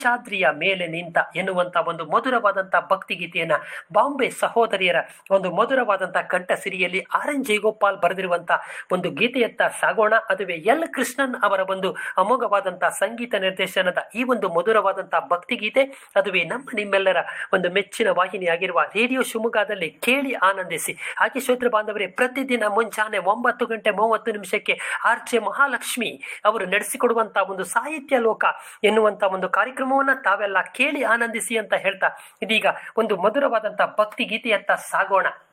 ಚಾದ್ರಿಯ ಮೇಲೆ ನಿಂತ ಎನ್ನುವಂತ ಒಂದು ಮಧುರವಾದಂತ ಭಕ್ತಿ ಗೀತೆಯನ್ನ ಬಾಂಬೆ ಸಹೋದರಿಯರ ಒಂದು ಮಧುರವಾದಂತ ಕಂಠ ಸಿರಿಯಲ್ಲಿ ಆರ್ ಎನ್ ಜಯಗೋಪಾಲ್ ಬರೆದಿರುವಂತ ಒಂದು ಗೀತೆಯತ್ತ ಸಾಗೋಣ ಅದುವೇ ಎಲ್ ಕೃಷ್ಣನ್ ಅವರ ಒಂದು ಅಮೋಘವಾದಂತ ಸಂಗೀತ ನಿರ್ದೇಶನದ ಈ ಒಂದು ಮಧುರವಾದಂತ ಭಕ್ತಿ ಗೀತೆ ಅದುವೇ ನಮ್ಮ ನಿಮ್ಮೆಲ್ಲರ ಒಂದು ಮೆಚ್ಚಿನ ವಾಹಿನಿಯಾಗಿರುವ ರೇಡಿಯೋ ಶಿವಮೊಗ್ಗದಲ್ಲಿ ಕೇಳಿ ಆನಂದಿಸಿ ಹಾಗೆ ಶ್ರೋತೃ ಬಾಂಧವರೇ ಪ್ರತಿದಿನ ಮುಂಜಾನೆ ಒಂಬತ್ತು ಗಂಟೆ ಮೂವತ್ತು ನಿಮಿಷಕ್ಕೆ ಆರ್ ಜೆ ಮಹಾಲಕ್ಷ್ಮಿ ಅವರು ನಡೆಸಿಕೊಡುವಂತಹ ಒಂದು ಸಾಹಿತ್ಯ ಲೋಕ ಎನ್ನುವಂತ ಒಂದು ಕಾರ್ಯಕ್ರಮವನ್ನ ತಾವೆಲ್ಲ ಕೇಳಿ ಆನಂದಿಸಿ ಅಂತ ಹೇಳ್ತಾ ಇದೀಗ ಒಂದು ಮಧುರವಾದಂತಹ ಭಕ್ತಿ ಗೀತೆಯತ್ತ ಸಾಗೋಣ